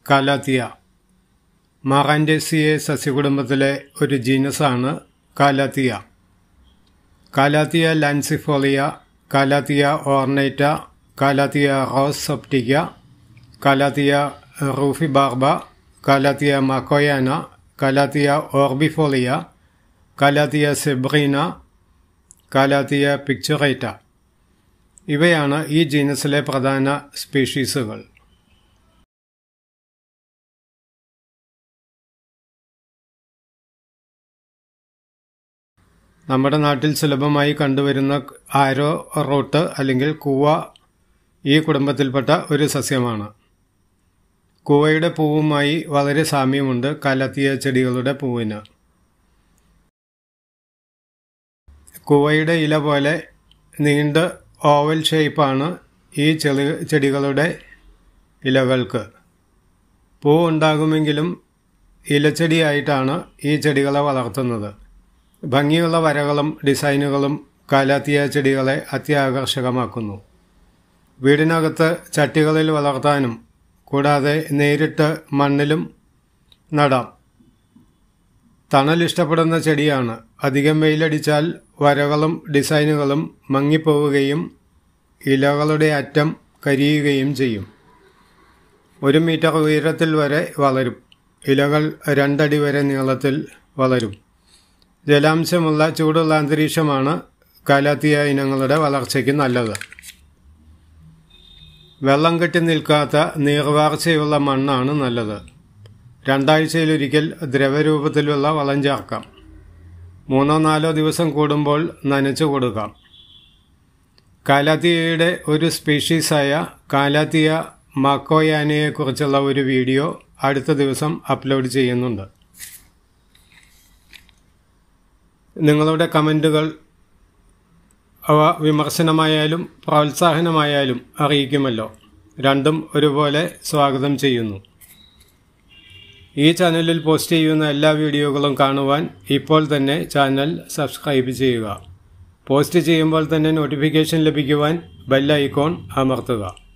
കാലാത്തിയ മാറാൻഡേസിയെ സസ്യകുടുംബത്തിലെ ഒരു ജീനസാണ് Calathea Calathea lancifolia Calathea ornata Calathea roseopicta Calathea rufibarba Calathea makoyana Calathea orbifolia Calathea zebrina Calathea picturata ഇവയാണ് ഈ ജീനസിലെ പ്രധാന സ്പീഷീസുകൾ നമ്മുടെ നാട്ടിൽ സുലഭമായി കണ്ടുവരുന്ന ആരോ റോട്ട് അല്ലെങ്കിൽ കൂവ ഈ കുടുംബത്തിൽപ്പെട്ട ഒരു സസ്യമാണ് കൂവയുടെ പൂവുമായി വളരെ സാമ്യമുണ്ട് കലത്തിയ ചെടികളുടെ പൂവിന് കൂവയുടെ ഇല പോലെ നീണ്ട ഓവൽ ഷേപ്പാണ് ഈ ചെളി ചെടികളുടെ ഇലകൾക്ക് പൂ ഉണ്ടാകുമെങ്കിലും ഇലച്ചെടിയായിട്ടാണ് ഈ ചെടികളെ വളർത്തുന്നത് ഭംഗിയുള്ള വരകളും ഡിസൈനുകളും കാലാത്തിയ ചെടികളെ അത്യാകർഷകമാക്കുന്നു വീടിനകത്ത് ചട്ടികളിൽ വളർത്താനും കൂടാതെ നേരിട്ട് മണ്ണിലും നടാം തണൽ ഇഷ്ടപ്പെടുന്ന ചെടിയാണ് അധികം വെയിലടിച്ചാൽ വരകളും ഡിസൈനുകളും മങ്ങിപ്പോവുകയും ഇലകളുടെ അറ്റം കരിയുകയും ചെയ്യും ഒരു മീറ്റർ ഉയരത്തിൽ വരെ വളരും ഇലകൾ രണ്ടടി വരെ നീളത്തിൽ വളരും ജലാംശമുള്ള ചൂടുള്ള അന്തരീക്ഷമാണ് കാലാത്തിയ ഇനങ്ങളുടെ വളർച്ചയ്ക്ക് നല്ലത് വെള്ളം കെട്ടി നിൽക്കാത്ത നീർവാർച്ചയുള്ള മണ്ണാണ് നല്ലത് രണ്ടാഴ്ചയിലൊരിക്കൽ ദ്രവരൂപത്തിലുള്ള വളം ചേർക്കാം മൂന്നോ നാലോ ദിവസം കൂടുമ്പോൾ നനച്ചു കൊടുക്കാം കാലാത്തിയയുടെ ഒരു സ്പീഷീസായ കാലാത്തിയ മാക്കോയാനയെക്കുറിച്ചുള്ള ഒരു വീഡിയോ അടുത്ത ദിവസം അപ്ലോഡ് ചെയ്യുന്നുണ്ട് നിങ്ങളുടെ കമൻറ്റുകൾ അവ വിമർശനമായാലും പ്രോത്സാഹനമായാലും അറിയിക്കുമല്ലോ രണ്ടും ഒരുപോലെ സ്വാഗതം ചെയ്യുന്നു ഈ ചാനലിൽ പോസ്റ്റ് ചെയ്യുന്ന എല്ലാ വീഡിയോകളും കാണുവാൻ ഇപ്പോൾ തന്നെ ചാനൽ സബ്സ്ക്രൈബ് ചെയ്യുക പോസ്റ്റ് ചെയ്യുമ്പോൾ തന്നെ നോട്ടിഫിക്കേഷൻ ലഭിക്കുവാൻ ബെൽ ഐക്കോൺ അമർത്തുക